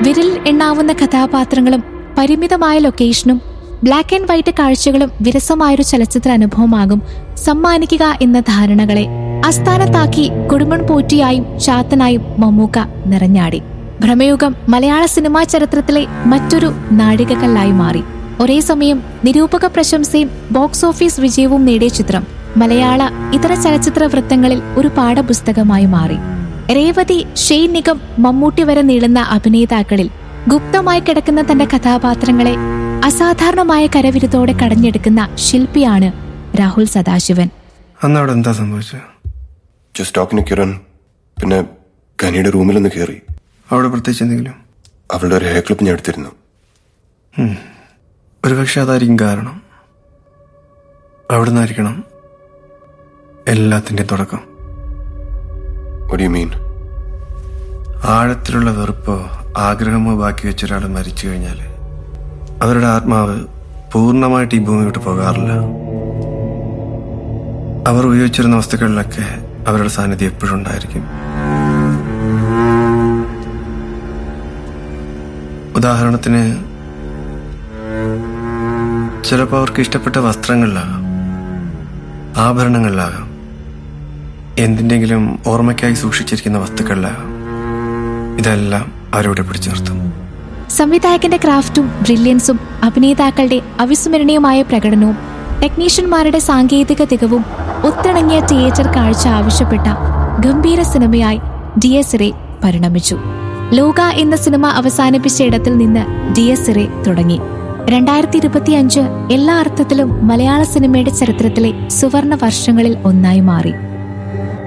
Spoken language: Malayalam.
വിരൽ എണ്ണാവുന്ന കഥാപാത്രങ്ങളും പരിമിതമായ ലൊക്കേഷനും ബ്ലാക്ക് ആൻഡ് വൈറ്റ് കാഴ്ചകളും വിരസമായൊരു ചലച്ചിത്ര അനുഭവമാകും സമ്മാനിക്കുക എന്ന ധാരണകളെ അസ്ഥാനത്താക്കി കുടുംബൻ പോറ്റിയായും ചാത്തനായും മമ്മൂക്ക നിറഞ്ഞാടി ഭ്രമയുഗം മലയാള സിനിമാ ചരിത്രത്തിലെ മറ്റൊരു നാഴികക്കല്ലായി മാറി ഒരേ സമയം നിരൂപക പ്രശംസയും ബോക്സ് ഓഫീസ് വിജയവും നേടിയ ചിത്രം മലയാള ഇതര ചലച്ചിത്ര വൃത്തങ്ങളിൽ ഒരു പാഠപുസ്തകമായി മാറി രേവതി ഷെയ്ൻ നിഗം മമ്മൂട്ടി വരെ നീളുന്ന അഭിനേതാക്കളിൽ ഗുപ്തമായി കിടക്കുന്ന തന്റെ കഥാപാത്രങ്ങളെ അസാധാരണമായ കരവിരുതോടെ കടഞ്ഞെടുക്കുന്ന ശില്പിയാണ് രാഹുൽ സദാശിവൻ അന്ന് അവിടെ എന്താ സംഭവിച്ചത് ജസ്റ്റ് ടോക്കിന് കിരൺ പിന്നെ കനിയുടെ റൂമിലൊന്ന് കയറി അവിടെ പ്രത്യേകിച്ച് എന്തെങ്കിലും അവളുടെ ഒരു ഹെയർ ക്ലിപ്പ് ഞാൻ എടുത്തിരുന്നു ഒരുപക്ഷെ അതായിരിക്കും കാരണം അവിടെ നിന്നായിരിക്കണം എല്ലാത്തിൻ്റെയും തുടക്കം What do you mean? ആഴത്തിലുള്ള വെറുപ്പോ ആഗ്രഹമോ ബാക്കി വെച്ച ഒരാൾ മരിച്ചു കഴിഞ്ഞാൽ അവരുടെ ആത്മാവ് പൂർണ്ണമായിട്ട് ഈ ഭൂമി വിട്ട് പോകാറില്ല അവർ ഉപയോഗിച്ചിരുന്ന വസ്തുക്കളിലൊക്കെ അവരുടെ സാന്നിധ്യം എപ്പോഴും ഉണ്ടായിരിക്കും ഉദാഹരണത്തിന് ചിലപ്പോൾ അവർക്ക് ഇഷ്ടപ്പെട്ട വസ്ത്രങ്ങളിലാകാം ആഭരണങ്ങളിലാകാം എന്തിൻ്റെങ്കിലും ഓർമ്മയ്ക്കായി സൂക്ഷിച്ചിരിക്കുന്ന വസ്തുക്കളിലാകാം ഇതെല്ലാം അവരോട് പിടിച്ചു നിർത്തും സംവിധായകന്റെ ക്രാഫ്റ്റും ബ്രില്യൻസും അഭിനേതാക്കളുടെ അവിസ്മരണീയമായ പ്രകടനവും ടെക്നീഷ്യന്മാരുടെ സാങ്കേതിക തികവും ഒത്തിണങ്ങിയ തിയേറ്റർ കാഴ്ച ആവശ്യപ്പെട്ട ഗംഭീര സിനിമയായി ഡി എസ് റേ പരിണമിച്ചു ലോക എന്ന സിനിമ അവസാനിപ്പിച്ച ഇടത്തിൽ നിന്ന് ഡി എസ് റേ തുടങ്ങി രണ്ടായിരത്തി ഇരുപത്തിയഞ്ച് എല്ലാ അർത്ഥത്തിലും മലയാള സിനിമയുടെ ചരിത്രത്തിലെ സുവർണ വർഷങ്ങളിൽ ഒന്നായി മാറി